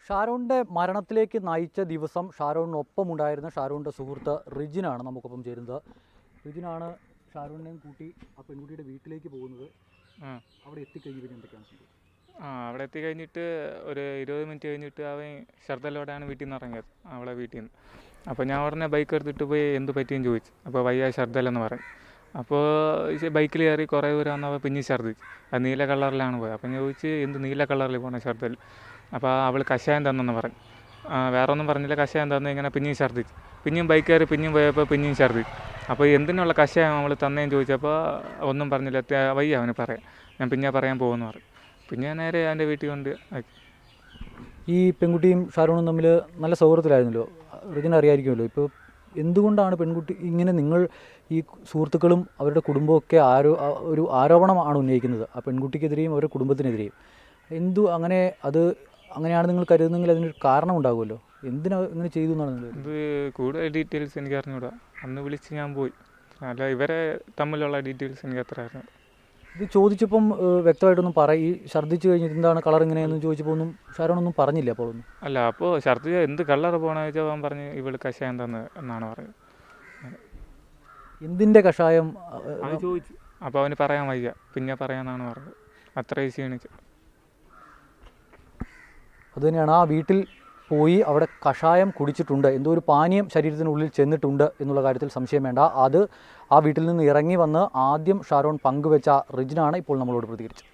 ഷാരോണിൻ്റെ മരണത്തിലേക്ക് നയിച്ച ദിവസം ഷാരോണിനൊപ്പം ഉണ്ടായിരുന്ന ഷാരോണിൻ്റെ സുഹൃത്ത് റിജിനാണ് നമുക്കൊപ്പം ചേരുന്നത് റിജിനാണ് ഷാരോണിനെയും കൂട്ടി ആ പെൺകുട്ടിയുടെ വീട്ടിലേക്ക് പോകുന്നത് ആ അവിടെ എത്തിക്കഴിഞ്ഞ് പിന്നെ എന്തൊക്കെയാണ് സംഭവിച്ചത് ആ അവിടെ എത്തി കഴിഞ്ഞിട്ട് ഒരു ഇരുപത് മിനിറ്റ് കഴിഞ്ഞിട്ട് അവൻ ഷർദലോടെയാണ് വീട്ടിൽ നിന്ന് ഇറങ്ങിയത് അവളെ വീട്ടിൽ നിന്ന് അപ്പോൾ ഞാൻ ഉടനെ ബൈക്ക് എടുത്തിട്ട് പോയി എന്ത് പറ്റിയെന്ന് ചോദിച്ചു അപ്പോൾ വയ്യ ഷർദലെന്ന് പറഞ്ഞു അപ്പോൾ ബൈക്കിൽ കയറി കുറേ ദൂരം വന്നപ്പോൾ പിന്നെയും ഛർദ്ദിച്ചു അത് നീല കളറിലാണ് പോയത് അപ്പം ഞാൻ ചോദിച്ച് എന്ത് നീല കളറിൽ പോകണ ഷർദൽ അപ്പോൾ അവൾ കഷായം തന്നെന്ന് പറഞ്ഞു ആ, വേറെ ഒന്നും പറഞ്ഞില്ല കഷായം തന്നു ഇങ്ങനെ പിന്നെയും ഛർദ്ദിച്ചു പിന്നെയും ബൈക്ക് കയറി പിന്നെയും പോയപ്പോൾ പിന്നെയും ഛർദ്ദിച്ചു അപ്പോൾ എന്തിനുള്ള കഷായം അവൾ തന്നേന്ന് ചോദിച്ചപ്പോൾ ഒന്നും പറഞ്ഞില്ല ത- വയ്യ അവന് പറയാം ഞാൻ പിന്നെ പറയാൻ പോകുമെന്ന് പറഞ്ഞു പിന്നെ ഞാൻ നേരെ എൻ്റെ വീട്ടിൽ കൊണ്ട് ആക്കി ഈ പെൺകുട്ടിയും ഷാരോണും തമ്മിൽ നല്ല സൗഹൃദത്തിലായിരുന്നല്ലോ റിജിന് അറിയാമായിരിക്കുമല്ലോ ഇപ്പോൾ എന്തുകൊണ്ടാണ് പെൺകുട്ടി ഇങ്ങനെ നിങ്ങൾ ഈ സുഹൃത്തുക്കളും അവരുടെ കുടുംബമൊക്കെ ആരോ ആ- ഒരു ആരോപണമാണ് ഉന്നയിക്കുന്നത് ആ പെൺകുട്ടിക്കെതിരെയും അവരുടെ കുടുംബത്തിനെതിരെയും എന്തു അങ്ങനെ അത് അങ്ങനെയാണ് നിങ്ങൾ കരുതുന്നെങ്കിൽ അതിനൊരു കാരണം ഉണ്ടാകുമല്ലോ എന്തിനാ ഇങ്ങനെ ചെയ്തു എന്നാണ് നിങ്ങൾ ഇത് കൂടുതൽ ഡീറ്റെയിൽസ് എനിക്ക് അറിഞ്ഞൂടാ അന്ന് വിളിച്ച് ഞാൻ പോയി അല്ല ഇവരെ തമ്മിലുള്ള ഡീറ്റെയിൽസ് എനിക്ക് അത്ര അറിഞ്ഞു ഇത് ചോദിച്ചപ്പം ഏഹ്, വ്യക്തമായിട്ടൊന്നും പറ ഈ ഛർദ്ദിച്ചു കഴിഞ്ഞിട്ട് എന്താണ് കളർ ഇങ്ങനെയെന്ന് ചോദിച്ചപ്പോൾ ഒന്നും ഷാരോണൊന്നും പറഞ്ഞില്ല അപ്പോൾ ഒന്നും അല്ല അപ്പോൾ ഛർദ്ദിച്ച എന്ത് കളർ പോകണമെന്ന് വെച്ചാൽ അവൻ പറഞ്ഞ് ഇവള് കഷായം തന്ന് എന്നാണ് പറഞ്ഞത് എന്തിൻ്റെ കഷായം ഏഹ്, അത് ചോദിച്ചു അപ്പോൾ അവന് പറയാൻ വയ്യ പിന്നെ പറയാമെന്നാണ് പറഞ്ഞത് അത്രയും ക്ഷീണിച്ചു അതുതന്നെയാണ് ആ വീട്ടിൽ പോയി അവിടെ കഷായം കുടിച്ചിട്ടുണ്ട് എന്തോ ഒരു പാനീയം ശരീരത്തിനുള്ളിൽ ചെന്നിട്ടുണ്ട് എന്നുള്ള കാര്യത്തിൽ സംശയം വേണ്ട അത് ആ വീട്ടിൽ നിന്ന് ഇറങ്ങി വന്ന് ആദ്യം ഷാരോൺ പങ്കുവെച്ച റിജിനാണ് ഇപ്പോൾ നമ്മളോട് പ്രതികരിച്ചത്